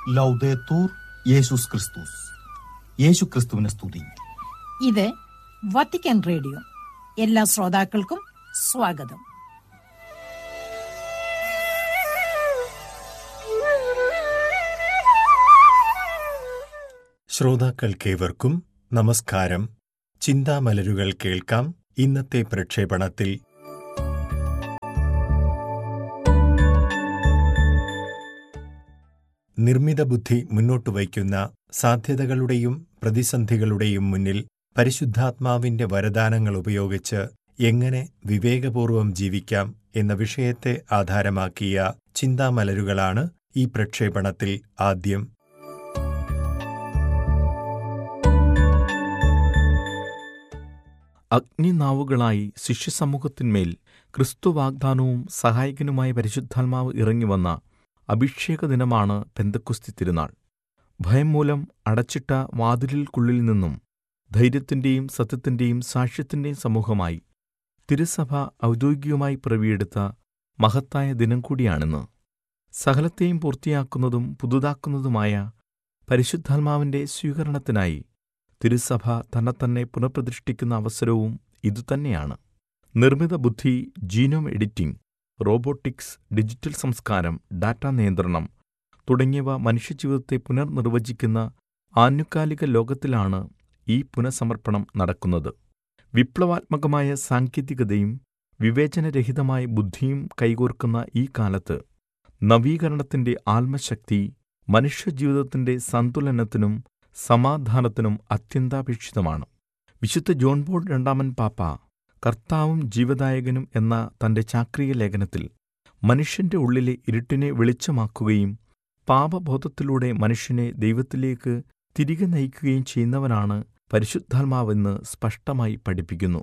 ലൗദേത്തൂർ യേശുസ് ക്രിസ്തുസ് യേശു ക്രിസ്തുവിനെ സ്തുതി ഇത് വത്തിക്കാൻ റേഡിയോ എല്ലാ ശ്രോതാക്കൾക്കും സ്വാഗതം ശ്രോതാക്കൾക്കേവർക്കും നമസ്കാരം ചിന്താമലരുകൾ കേൾക്കാം ഇന്നത്തെ പ്രക്ഷേപണത്തിൽ നിർമ്മിത ബുദ്ധി മുന്നോട്ട് വയ്ക്കുന്ന സാധ്യതകളുടെയും പ്രതിസന്ധികളുടെയും മുന്നിൽ പരിശുദ്ധാത്മാവിന്റെ വരദാനങ്ങൾ ഉപയോഗിച്ച് എങ്ങനെ വിവേകപൂർവം ജീവിക്കാം എന്ന വിഷയത്തെ ആധാരമാക്കിയ ചിന്താമലരുകളാണ് ഈ പ്രക്ഷേപണത്തിൽ ആദ്യം അഗ്നിനാവുകളായി ശിഷ്യസമൂഹത്തിന്മേൽ ക്രിസ്തു വാഗ്ദാനവും സഹായകനുമായ പരിശുദ്ധാത്മാവ് ഇറങ്ങിവന്ന അഭിഷേക ദിനമാണ് പെന്തക്കുസ്തി തിരുനാൾ ഭയം മൂലം അടച്ചിട്ട വാതിലിൽക്കുള്ളിൽ നിന്നും ധൈര്യത്തിന്റെയും സത്യത്തിന്റെയും സാക്ഷ്യത്തിന്റെയും സമൂഹമായി തിരുസഭ ഔദ്യോഗികമായി പിറവിയെടുത്ത മഹത്തായ ദിനം കൂടിയാണിന്ന് സകലത്തെയും പൂർത്തിയാക്കുന്നതും പുതുതാക്കുന്നതുമായ പരിശുദ്ധാത്മാവിന്റെ സ്വീകരണത്തിനായി തിരുസഭ തന്നെത്തന്നെ പുനഃപ്രതിഷ്ഠിക്കുന്ന അവസരവും ഇതുതന്നെയാണ് നിർമ്മിത ബുദ്ധി ജീനോം എഡിറ്റിംഗ് റോബോട്ടിക്സ് ഡിജിറ്റൽ സംസ്കാരം ഡാറ്റ നിയന്ത്രണം തുടങ്ങിയവ മനുഷ്യജീവിതത്തെ പുനർനിർവചിക്കുന്ന ആനുകാലിക ലോകത്തിലാണ് ഈ പുനഃസമർപ്പണം നടക്കുന്നത് വിപ്ലവാത്മകമായ സാങ്കേതികതയും വിവേചനരഹിതമായ ബുദ്ധിയും കൈകോർക്കുന്ന ഈ കാലത്ത് നവീകരണത്തിന്റെ ആത്മശക്തി മനുഷ്യജീവിതത്തിന്റെ സന്തുലനത്തിനും സമാധാനത്തിനും അത്യന്താപേക്ഷിതമാണ് വിശുദ്ധ ജോൺ പോൾ രണ്ടാമൻ പാപ്പ കർത്താവും ജീവദായകനും എന്ന തന്റെ ചാക്രിക ലേഖനത്തിൽ മനുഷ്യന്റെ ഉള്ളിലെ ഇരുട്ടിനെ വെളിച്ചമാക്കുകയും പാപബോധത്തിലൂടെ മനുഷ്യനെ ദൈവത്തിലേക്ക് തിരികെ നയിക്കുകയും ചെയ്യുന്നവനാണ് പരിശുദ്ധാത്മാവെന്ന് സ്പഷ്ടമായി പഠിപ്പിക്കുന്നു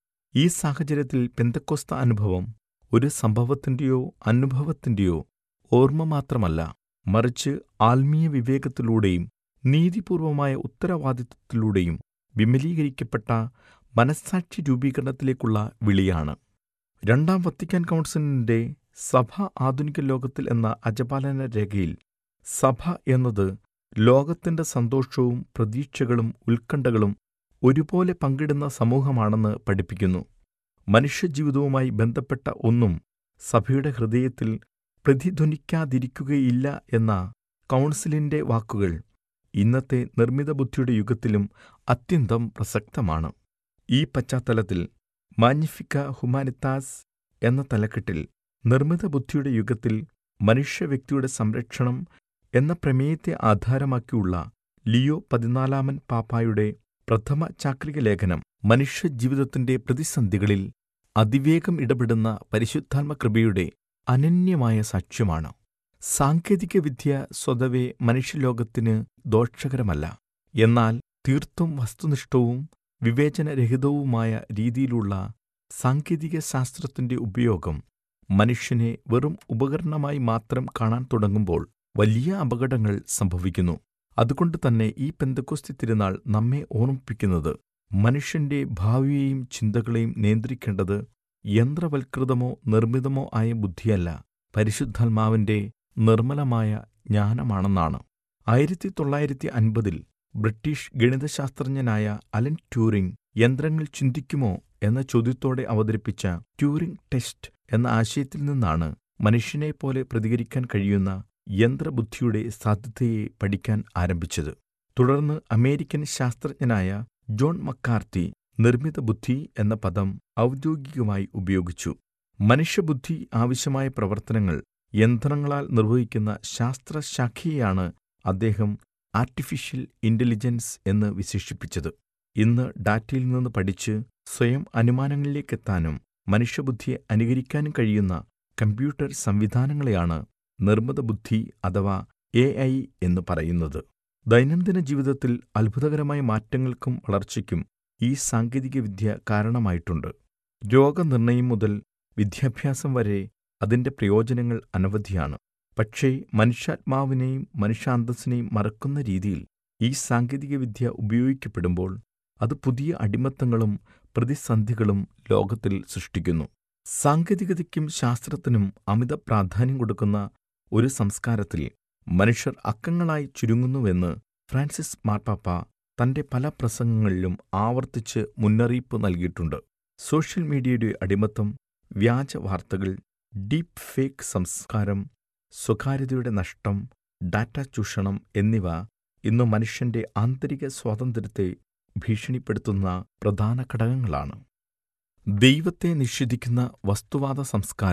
ഈ സാഹചര്യത്തിൽ പെന്തക്കോസ്ത അനുഭവം ഒരു സംഭവത്തിന്റെയോ അനുഭവത്തിന്റെയോ ഓർമ്മ മാത്രമല്ല മറിച്ച് ആത്മീയ വിവേകത്തിലൂടെയും നീതിപൂർവമായ ഉത്തരവാദിത്വത്തിലൂടെയും വിമലീകരിക്കപ്പെട്ട മനസ്സാക്ഷി രൂപീകരണത്തിലേക്കുള്ള വിളിയാണ് രണ്ടാം വത്തിക്കാൻ കൗൺസിലിന്റെ സഭ ആധുനിക ലോകത്തിൽ എന്ന അജപാലന രേഖയിൽ സഭ എന്നത് ലോകത്തിന്റെ സന്തോഷവും പ്രതീക്ഷകളും ഉത്കണ്ഠകളും ഒരുപോലെ പങ്കിടുന്ന സമൂഹമാണെന്ന് പഠിപ്പിക്കുന്നു മനുഷ്യജീവിതവുമായി ബന്ധപ്പെട്ട ഒന്നും സഭയുടെ ഹൃദയത്തിൽ പ്രതിധ്വനിക്കാതിരിക്കുകയില്ല എന്ന കൗൺസിലിന്റെ വാക്കുകൾ ഇന്നത്തെ നിർമ്മിത ബുദ്ധിയുടെ യുഗത്തിലും അത്യന്തം പ്രസക്തമാണ് ഈ പശ്ചാത്തലത്തിൽ മാഗ്നിഫിക്ക ഹുമാനിത്താസ് എന്ന തലക്കെട്ടിൽ നിർമ്മിത ബുദ്ധിയുടെ യുഗത്തിൽ മനുഷ്യവ്യക്തിയുടെ സംരക്ഷണം എന്ന പ്രമേയത്തെ ആധാരമാക്കിയുള്ള ലിയോ പതിനാലാമൻ പാപ്പായുടെ പ്രഥമ ചാക്രിക ലേഖനം മനുഷ്യജീവിതത്തിന്റെ പ്രതിസന്ധികളിൽ അതിവേഗം ഇടപെടുന്ന പരിശുദ്ധാത്മകൃപയുടെ അനന്യമായ സാക്ഷ്യമാണ് സാങ്കേതികവിദ്യ സ്വതവേ മനുഷ്യലോകത്തിന് ദോഷകരമല്ല എന്നാൽ തീർത്തും വസ്തുനിഷ്ഠവും വിവേചനരഹിതവുമായ രീതിയിലുള്ള സാങ്കേതിക ശാസ്ത്രത്തിന്റെ ഉപയോഗം മനുഷ്യനെ വെറും ഉപകരണമായി മാത്രം കാണാൻ തുടങ്ങുമ്പോൾ വലിയ അപകടങ്ങൾ സംഭവിക്കുന്നു അതുകൊണ്ട് തന്നെ ഈ പെന്തക്കോസ്തി തിരുനാൾ നമ്മെ ഓർമ്മിപ്പിക്കുന്നത് മനുഷ്യന്റെ ഭാവിയെയും ചിന്തകളെയും നിയന്ത്രിക്കേണ്ടത് യന്ത്രവൽകൃതമോ നിർമ്മിതമോ ആയ ബുദ്ധിയല്ല പരിശുദ്ധാത്മാവിന്റെ നിർമ്മലമായ ജ്ഞാനമാണെന്നാണ് ആയിരത്തി തൊള്ളായിരത്തി അൻപതിൽ ബ്രിട്ടീഷ് ഗണിതശാസ്ത്രജ്ഞനായ അലൻ ട്യൂറിംഗ് യന്ത്രങ്ങൾ ചിന്തിക്കുമോ എന്ന ചോദ്യത്തോടെ അവതരിപ്പിച്ച ട്യൂറിംഗ് ടെസ്റ്റ് എന്ന ആശയത്തിൽ നിന്നാണ് മനുഷ്യനെപ്പോലെ പ്രതികരിക്കാൻ കഴിയുന്ന യന്ത്രബുദ്ധിയുടെ സാധ്യതയെ പഠിക്കാൻ ആരംഭിച്ചത് തുടർന്ന് അമേരിക്കൻ ശാസ്ത്രജ്ഞനായ ജോൺ മക്കാർത്തി നിർമ്മിത ബുദ്ധി എന്ന പദം ഔദ്യോഗികമായി ഉപയോഗിച്ചു മനുഷ്യബുദ്ധി ആവശ്യമായ പ്രവർത്തനങ്ങൾ യന്ത്രങ്ങളാൽ നിർവഹിക്കുന്ന ശാസ്ത്രശാഖയെയാണ് അദ്ദേഹം ആർട്ടിഫിഷ്യൽ ഇന്റലിജൻസ് എന്ന് വിശേഷിപ്പിച്ചത് ഇന്ന് ഡാറ്റയിൽ നിന്ന് പഠിച്ച് സ്വയം അനുമാനങ്ങളിലേക്കെത്താനും മനുഷ്യബുദ്ധിയെ അനുകരിക്കാനും കഴിയുന്ന കമ്പ്യൂട്ടർ സംവിധാനങ്ങളെയാണ് നിർമ്മിത ബുദ്ധി അഥവാ എ ഐ എന്ന് പറയുന്നത് ദൈനംദിന ജീവിതത്തിൽ അത്ഭുതകരമായ മാറ്റങ്ങൾക്കും വളർച്ചയ്ക്കും ഈ സാങ്കേതികവിദ്യ കാരണമായിട്ടുണ്ട് രോഗനിർണയം മുതൽ വിദ്യാഭ്യാസം വരെ അതിന്റെ പ്രയോജനങ്ങൾ അനവധിയാണ് പക്ഷേ മനുഷ്യാത്മാവിനെയും മനുഷ്യാന്തസ്സിനെയും മറക്കുന്ന രീതിയിൽ ഈ സാങ്കേതികവിദ്യ ഉപയോഗിക്കപ്പെടുമ്പോൾ അത് പുതിയ അടിമത്തങ്ങളും പ്രതിസന്ധികളും ലോകത്തിൽ സൃഷ്ടിക്കുന്നു സാങ്കേതികതയ്ക്കും ശാസ്ത്രത്തിനും അമിത പ്രാധാന്യം കൊടുക്കുന്ന ഒരു സംസ്കാരത്തിൽ മനുഷ്യർ അക്കങ്ങളായി ചുരുങ്ങുന്നുവെന്ന് ഫ്രാൻസിസ് മാർപ്പാപ്പ തന്റെ പല പ്രസംഗങ്ങളിലും ആവർത്തിച്ച് മുന്നറിയിപ്പ് നൽകിയിട്ടുണ്ട് സോഷ്യൽ മീഡിയയുടെ അടിമത്തം വ്യാജ വാർത്തകൾ ഡീപ് ഫേക്ക് സംസ്കാരം സ്വകാര്യതയുടെ നഷ്ടം ഡാറ്റ ചൂഷണം എന്നിവ ഇന്ന് മനുഷ്യന്റെ ആന്തരിക സ്വാതന്ത്ര്യത്തെ ഭീഷണിപ്പെടുത്തുന്ന പ്രധാന ഘടകങ്ങളാണ് ദൈവത്തെ നിഷേധിക്കുന്ന വസ്തുവാദ സംസ്കാരം